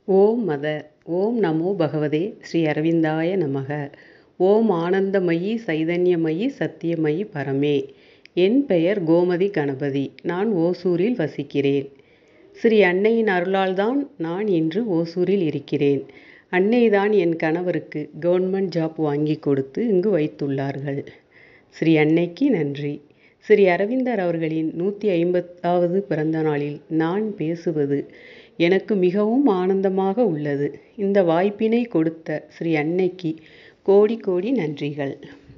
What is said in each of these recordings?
ஓம் மத ஓம் நமோ பகவதே ஸ்ரீ அரவிந்தாய நமக ஓம் ஆனந்தமயி சைதன்யமயி சத்தியமயி பரமே என் பெயர் கோமதி கணபதி நான் ஓசூரில் வசிக்கிறேன் ஸ்ரீ அன்னையின் அருளால்தான் நான் இன்று ஓசூரில் இருக்கிறேன் அன்னைதான் என் கணவருக்கு கவர்மெண்ட் ஜாப் வாங்கி கொடுத்து இங்கு வைத்துள்ளார்கள் ஸ்ரீ அன்னைக்கு நன்றி ஸ்ரீ அரவிந்தர் அவர்களின் நூற்றி ஐம்பதாவது பிறந்த நாளில் நான் பேசுவது எனக்கு மிகவும் ஆனந்தமாக உள்ளது இந்த வாய்ப்பினை கொடுத்த ஸ்ரீ அன்னைக்கு கோடி கோடி நன்றிகள்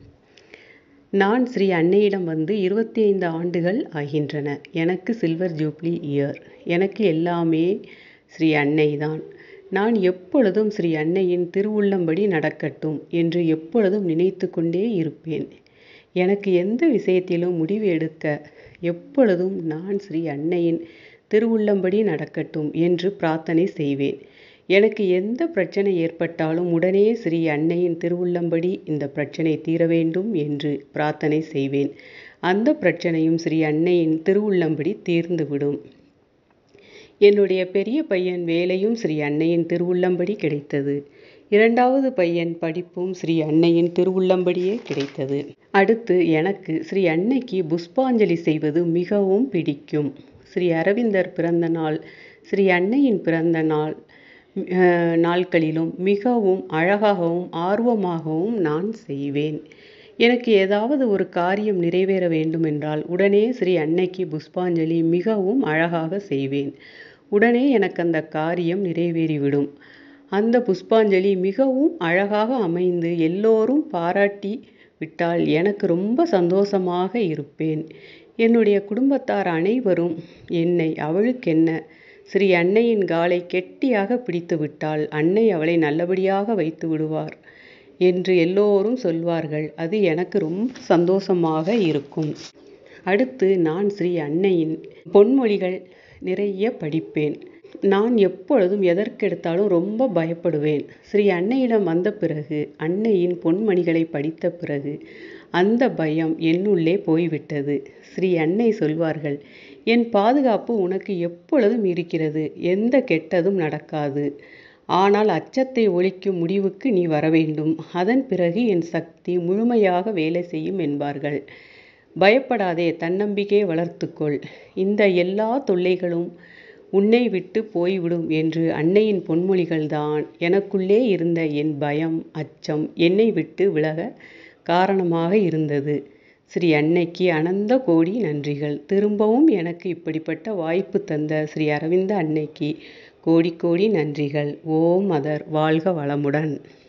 நான் ஸ்ரீ அன்னையிடம் வந்து இருபத்தி ஐந்து ஆண்டுகள் ஆகின்றன எனக்கு சில்வர் ஜூப்ளி இயர் எனக்கு எல்லாமே ஸ்ரீ அன்னை தான் நான் எப்பொழுதும் ஸ்ரீ அன்னையின் திருவுள்ளம்படி நடக்கட்டும் என்று எப்பொழுதும் நினைத்து கொண்டே இருப்பேன் எனக்கு எந்த விஷயத்திலும் முடிவு எடுக்க எப்பொழுதும் நான் ஸ்ரீ அன்னையின் திருவுள்ளம்படி நடக்கட்டும் என்று பிரார்த்தனை செய்வேன் எனக்கு எந்த பிரச்சனை ஏற்பட்டாலும் உடனே ஸ்ரீ அன்னையின் திருவுள்ளம்படி இந்த பிரச்சனை தீர வேண்டும் என்று பிரார்த்தனை செய்வேன் அந்த பிரச்சனையும் ஸ்ரீ அன்னையின் திருவுள்ளம்படி தீர்ந்துவிடும் என்னுடைய பெரிய பையன் வேலையும் ஸ்ரீ அன்னையின் திருவுள்ளம்படி கிடைத்தது இரண்டாவது பையன் படிப்பும் ஸ்ரீ அன்னையின் திருவுள்ளம்படியே கிடைத்தது அடுத்து எனக்கு ஸ்ரீ அன்னைக்கு புஷ்பாஞ்சலி செய்வது மிகவும் பிடிக்கும் ஸ்ரீ அரவிந்தர் பிறந்த நாள் ஸ்ரீ அன்னையின் பிறந்த நாள் நாட்களிலும் மிகவும் அழகாகவும் ஆர்வமாகவும் நான் செய்வேன் எனக்கு ஏதாவது ஒரு காரியம் நிறைவேற வேண்டுமென்றால் உடனே ஸ்ரீ அன்னைக்கு புஷ்பாஞ்சலி மிகவும் அழகாக செய்வேன் உடனே எனக்கு அந்த காரியம் நிறைவேறிவிடும் அந்த புஷ்பாஞ்சலி மிகவும் அழகாக அமைந்து எல்லோரும் பாராட்டி விட்டால் எனக்கு ரொம்ப சந்தோஷமாக இருப்பேன் என்னுடைய குடும்பத்தார் அனைவரும் என்னை அவளுக்கென்ன ஸ்ரீ அன்னையின் காலை கெட்டியாக பிடித்து விட்டால் அன்னை அவளை நல்லபடியாக வைத்து விடுவார் என்று எல்லோரும் சொல்வார்கள் அது எனக்கு ரொம்ப சந்தோஷமாக இருக்கும் அடுத்து நான் ஸ்ரீ அன்னையின் பொன்மொழிகள் நிறைய படிப்பேன் நான் எப்பொழுதும் எதற்கெடுத்தாலும் ரொம்ப பயப்படுவேன் ஸ்ரீ அன்னையிடம் வந்த பிறகு அன்னையின் பொன்மணிகளை படித்த பிறகு அந்த பயம் என்னுள்ளே போய்விட்டது ஸ்ரீ அன்னை சொல்வார்கள் என் பாதுகாப்பு உனக்கு எப்பொழுதும் இருக்கிறது எந்த கெட்டதும் நடக்காது ஆனால் அச்சத்தை ஒழிக்கும் முடிவுக்கு நீ வர வேண்டும் அதன் பிறகு என் சக்தி முழுமையாக வேலை செய்யும் என்பார்கள் பயப்படாதே தன்னம்பிக்கை வளர்த்துக்கொள் இந்த எல்லா தொல்லைகளும் உன்னை விட்டு போய்விடும் என்று அன்னையின் பொன்மொழிகள்தான் எனக்குள்ளே இருந்த என் பயம் அச்சம் என்னை விட்டு விலக காரணமாக இருந்தது ஸ்ரீ அன்னைக்கு அனந்த கோடி நன்றிகள் திரும்பவும் எனக்கு இப்படிப்பட்ட வாய்ப்பு தந்த ஸ்ரீ அரவிந்த அன்னைக்கு கோடி கோடி நன்றிகள் ஓம் மதர் வாழ்க வளமுடன்